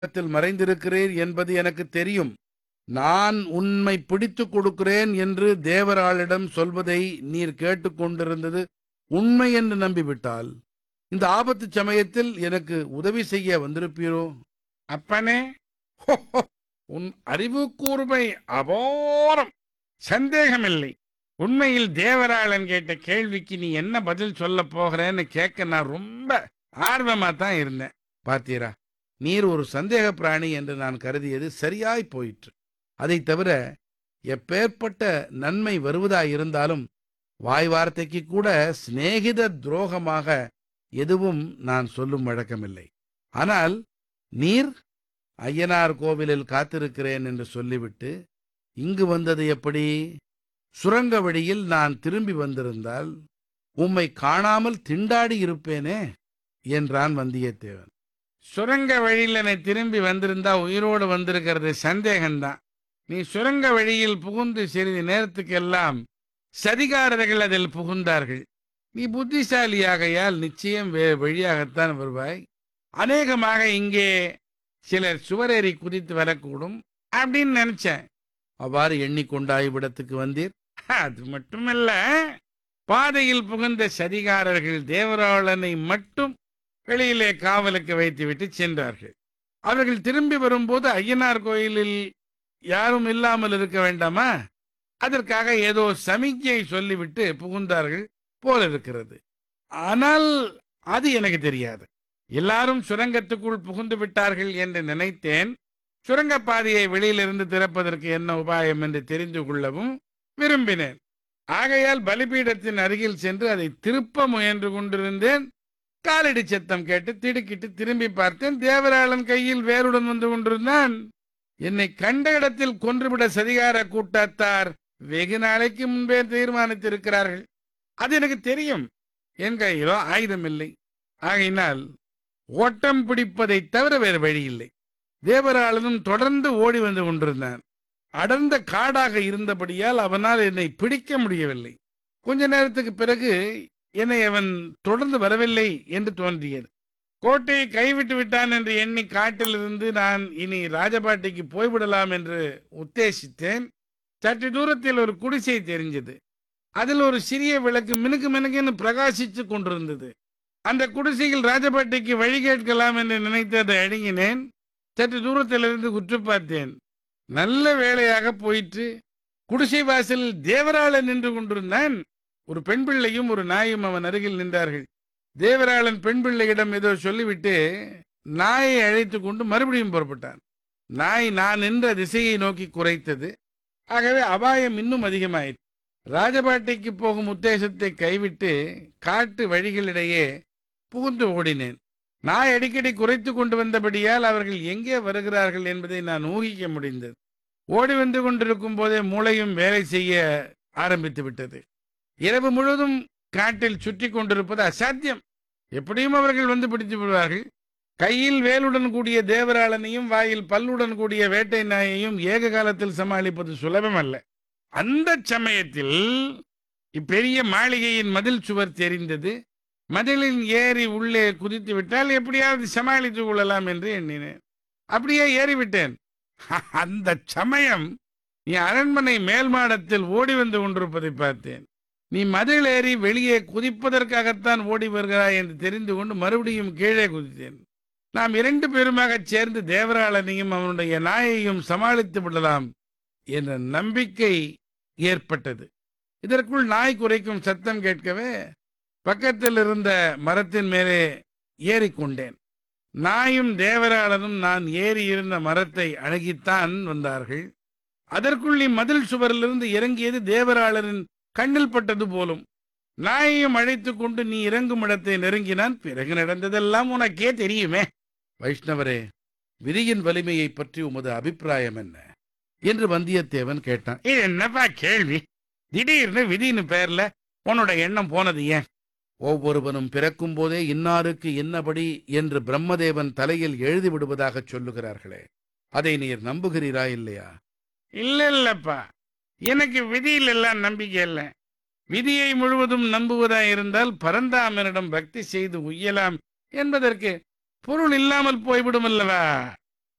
இடத்தில் மறைந்திருக்கிறீர் என்பது எனக்கு தெரியும் நான் உன்னை பிடித்துக் கொடுக்கிறேன் என்று தேவராளிடம் சொல்வதை நீர் கேட்டுக்கொண்டிருந்தது உண்மை என்று நம்பிவிட்டால் இந்த ஆபத்து சமயத்தில் எனக்கு உதவி செய்ய வந்திருப்பீரோ அப்பனே ஹோ, ஹோ, உன் அறிவு கூர்மை அபோரம் சந்தேகமில்லை உண்மையில் தேவராளன் கேட்ட கேள்விக்கு நீ என்ன பதில் சொல்ல போகிறேன்னு கேட்க நான் ரொம்ப ஆர்வமா தான் இருந்தேன் பார்த்தீரா நீர் ஒரு சந்தேக பிராணி என்று நான் கருதியது சரியாய் போயிற்று அதைத் தவிர எப்பேற்பட்ட நன்மை வருவதாயிருந்தாலும் வாய் வார்த்தைக்கு கூட சிநேகித துரோகமாக எதுவும் நான் சொல்லும் வழக்கமில்லை ஆனால் நீர் ஐயனார் கோவிலில் காத்திருக்கிறேன் என்று சொல்லிவிட்டு இங்கு வந்தது எப்படி சுரங்க வழியில் நான் திரும்பி வந்திருந்தால் உம்மை காணாமல் திண்டாடி இருப்பேனே என்றான் வந்தியத்தேவன் சுரங்க வழியில நீ திரும்பி வந்திருந்தா உயிரோடு வந்திருக்கிறது சந்தேகம்தான் நீ சுரங்க வழியில் புகுந்து சிறிது நேரத்துக்கெல்லாம் சதிகாரர்கள் அதில் புகுந்தார்கள் நீ புத்திசாலியாகையால் நிச்சயம் வே வழியாகத்தான் வருவாய் அநேகமாக இங்கே சிலர் சுவரேறி குதித்து வரக்கூடும் அப்படின்னு நினைச்சேன் அவ்வாறு எண்ணிக்கொண்டாய் இவ்விடத்துக்கு வந்தீர் அது மட்டுமல்ல பாதையில் புகுந்த சதிகாரர்கள் தேவராளனை மட்டும் வெளியிலே காவலுக்கு வைத்துவிட்டு சென்றார்கள் அவர்கள் திரும்பி வரும்போது ஐயனார் கோயிலில் யாரும் இல்லாமல் இருக்க வேண்டாமா அதற்காக ஏதோ சமிக்ஞை சொல்லிவிட்டு புகுந்தார்கள் போல இருக்கிறது ஆனால் அது எனக்கு தெரியாது எல்லாரும் சுரங்கத்துக்குள் புகுந்து விட்டார்கள் என்று நினைத்தேன் சுரங்கப் பாதையை வெளியிலிருந்து திறப்பதற்கு என்ன உபாயம் என்று தெரிந்து கொள்ளவும் விரும்பினேன் ஆகையால் பலிபீடத்தின் அருகில் சென்று அதை திருப்ப முயன்று கொண்டிருந்தேன் காலடி சத்தம் கேட்டு திடுக்கிட்டு திரும்பி பார்த்தேன் தேவராளன் கையில் வேருடன் வந்து கொண்டிருந்தான் என்னை கண்ட இடத்தில் கொன்றுவிட சதிகார கூட்டத்தார் வெகு நாளைக்கு முன்பே தீர்மானித்திருக்கிறார்கள் அது எனக்கு தெரியும் என் கையிலோ ஆயுதம் இல்லை ஆகையினால் ஓட்டம் பிடிப்பதைத் தவிர வேறு வழி இல்லை தேவராளனும் தொடர்ந்து ஓடி வந்து கொண்டிருந்தான் அடர்ந்த காடாக இருந்தபடியால் அவனால் என்னை பிடிக்க முடியவில்லை கொஞ்ச நேரத்துக்கு பிறகு என்னை அவன் தொடர்ந்து வரவில்லை என்று தோன்றியது கோட்டையை கைவிட்டு விட்டான் என்று எண்ணி காட்டிலிருந்து நான் இனி ராஜபாட்டிக்கு போய்விடலாம் என்று உத்தேசித்தேன் சற்று தூரத்தில் ஒரு குடிசை தெரிஞ்சது அதில் ஒரு சிறிய விளக்கு மினுக்கு மினுக்குன்னு பிரகாசித்து கொண்டிருந்தது அந்த குடிசையில் ராஜபாட்டிக்கு வழி கேட்கலாம் என்று நினைத்து அதை அணுகினேன் சற்று தூரத்திலிருந்து உற்று பார்த்தேன் நல்ல வேளையாக போயிற்று குடிசை வாசலில் தேவராளன் நின்று கொண்டிருந்தான் ஒரு பெண் பிள்ளையும் ஒரு நாயும் அவன் அருகில் நின்றார்கள் தேவராளன் பெண் பிள்ளையிடம் ஏதோ சொல்லிவிட்டு நாயை அழைத்து கொண்டு மறுபடியும் புறப்பட்டான் நாய் நான் நின்ற திசையை நோக்கி குறைத்தது ஆகவே அபாயம் இன்னும் அதிகமாயிற்று ராஜபாட்டைக்கு போகும் உத்தேசத்தை கைவிட்டு காட்டு வழிகளிடையே புகுந்து ஓடினேன் நாய் அடிக்கடி குறைத்து கொண்டு வந்தபடியால் அவர்கள் எங்கே வருகிறார்கள் என்பதை நான் ஊகிக்க முடிந்தது ஓடி வந்து கொண்டிருக்கும் போதே மூளையும் வேலை செய்ய ஆரம்பித்து விட்டது இரவு முழுவதும் காட்டில் சுற்றி கொண்டிருப்பது அசாத்தியம் எப்படியும் அவர்கள் வந்து பிடித்து விடுவார்கள் கையில் வேலுடன் கூடிய தேவராளனையும் வாயில் பல்லுடன் கூடிய வேட்டை நாயையும் ஏக காலத்தில் சமாளிப்பது சுலபம் அல்ல அந்த சமயத்தில் இப்பெரிய மாளிகையின் மதில் சுவர் தெரிந்தது மதிலில் ஏறி உள்ளே குதித்து விட்டால் எப்படியாவது சமாளித்துக் கொள்ளலாம் என்று எண்ணினேன் அப்படியே ஏறிவிட்டேன் அந்த சமயம் நீ அரண்மனை மேல் மாடத்தில் ஓடி வந்து கொண்டிருப்பதை பார்த்தேன் நீ மதில் ஏறி வெளியே குதிப்பதற்காகத்தான் ஓடி வருகிறாய் என்று தெரிந்து கொண்டு மறுபடியும் கீழே குதித்தேன் நாம் இரண்டு பேருமாக சேர்ந்து தேவராளனையும் அவனுடைய நாயையும் சமாளித்து விடலாம் என்ற நம்பிக்கை ஏற்பட்டது இதற்குள் நாய் குறைக்கும் சத்தம் கேட்கவே பக்கத்தில் இருந்த மரத்தின் மேலே ஏறிக்கொண்டேன் நாயும் தேவராளனும் நான் ஏறி இருந்த மரத்தை அணுகித்தான் வந்தார்கள் அதற்குள் நீ மதில் சுவரிலிருந்து இறங்கியது தேவராளரின் கண்ணில் பட்டது போலும் நாயையும் அழைத்து கொண்டு நீ இறங்கும் இடத்தை நெருங்கினான் பிறகு நடந்ததெல்லாம் உனக்கே தெரியுமே வைஷ்ணவரே விதியின் வலிமையை பற்றி உமது அபிப்பிராயம் என்ன என்று வந்தியத்தேவன் கேட்டான் இது என்னப்பா கேள்வி திடீர்னு விதின்னு பேர்ல உன்னோட எண்ணம் போனது ஏன் ஒவ்வொருவனும் பிறக்கும் போதே இன்னாருக்கு இன்னபடி என்று பிரம்மதேவன் தலையில் எழுதி விடுவதாகச் சொல்லுகிறார்களே அதை நீர் நம்புகிறீரா இல்லையா இல்ல இல்லப்பா எனக்கு விதியில் எல்லாம் நம்பிக்கை இல்லை விதியை முழுவதும் நம்புவதா இருந்தால் பரந்தாமனிடம் பக்தி செய்து உய்யலாம் என்பதற்கு பொருள் இல்லாமல் போய்விடும் அல்லவா